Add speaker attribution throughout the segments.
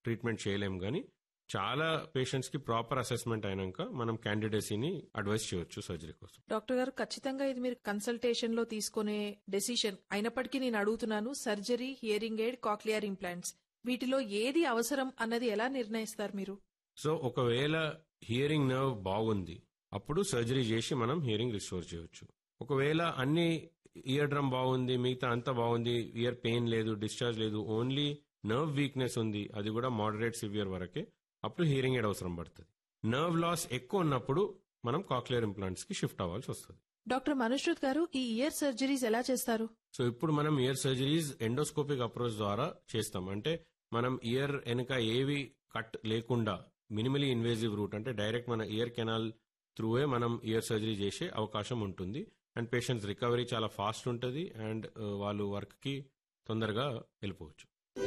Speaker 1: treatment చేయలేం కానీ చాలా పేషెంట్స్ కి ప్రాపర్ అసెస్మెంట్ అయినాక మనం క్యాండిడేసీని అడ్వైస్ చేయొచ్చు సర్జరీ కోసం
Speaker 2: డాక్టర్ గారు ఖచ్చితంగా ఇది మీరు కన్సల్టేషన్ లో తీసుకునే డెసిషన్ అయినప్పటికీ నేను అడుగుతున్నాను surgery hearing aid cochlear implants వీటిలో ఏది అవసరం అన్నది ఎలా నిర్ణయిస్తారు మీరు
Speaker 1: సో ఒకవేళ హియరింగ్ నర్వ్ బాగుంది అప్పుడు సర్జరీ చేసి మనం హియరింగ్ రిస్టోర్ చేయొచ్చు ఒకవేళ అన్ని ఇయర్ డ్రమ్ బాగుంది మిగతా అంతా బాగుంది ఇయర్ పెయిన్ లేదు డిశ్చార్జ్ లేదు ఓన్లీ నర్వ్ వీక్నెస్ ఉంది అది కూడా మోడరేట్ సివియర్ వరకే అప్పుడు హియరింగ్ ఎయిడ్ అవసరం పడుతుంది నర్వ్ లాస్ ఎక్కువ ఉన్నప్పుడు మనం కాక్లియర్ ఇంప్లాంట్స్ కి షిఫ్ట్ అవ్వాల్సి వస్తుంది
Speaker 2: డాక్టర్ మనుష్రుత్ గారు ఈ ఇయర్ సర్జరీస్ ఎలా చేస్తారు
Speaker 1: సో ఇప్పుడు మనం ఇయర్ సర్జరీస్ ఎండోస్కోపిక్ అప్రోచ్ ద్వారా చేస్తాం అంటే మనం ఇయర్ వెనుక ఏవి కట్ లేకుండా మినిమలీ ఇన్వేజివ్ రూట్ అంటే డైరెక్ట్ మన ఇయర్ కెనాల్ త్రూవే మనం ఇయర్ సర్జరీ చేసే అవకాశం ఉంటుంది అండ్ పేషెంట్స్ రికవరీ చాలా ఫాస్ట్ ఉంటుంది అండ్ వాళ్ళు వర్క్కి తొందరగా వెళ్ళిపోవచ్చు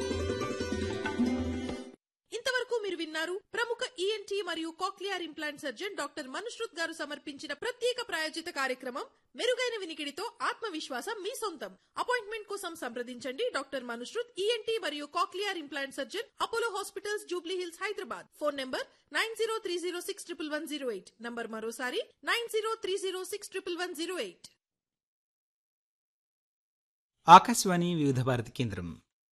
Speaker 2: ఇంతవరకు మీరు విన్నారు ప్రముఖ ఈఎన్టీ మరియు cochlear implant surgeon doctor Manushruth గారు సమర్పించిన ప్రత్యేక ప్రాయోజిత కార్యక్రమం మెరుగైన వినికిడితో ఆత్మవిశ్వాసం మీ సొంతం అపాయింట్మెంట్ కోసం సంప్రదించండి డాక్టర్ మనుష్రుత్ ఈఎన్టీ మరియు cochlear implant surgeon Apollo hospitals Jubilee Hills Hyderabad phone number nine zero three zero six triple one zero eight number మరోసారి nine zero three zero six triple one zero eight
Speaker 3: Akashvani Vividh Bharati కేంద్రం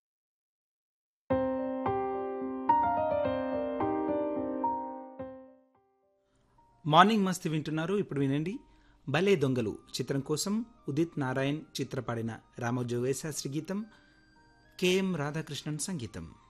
Speaker 3: morning మస్తీ వింటున్నారు ఇప్పుడు వినండి భలే దొంగలు చిత్రం కోసం ఉదిత్ నారాయణ్ చిత్రపాడిన రామోజీ శాస్త్రి గీతం కెఎం రాధాకృష్ణన్ సంగీతం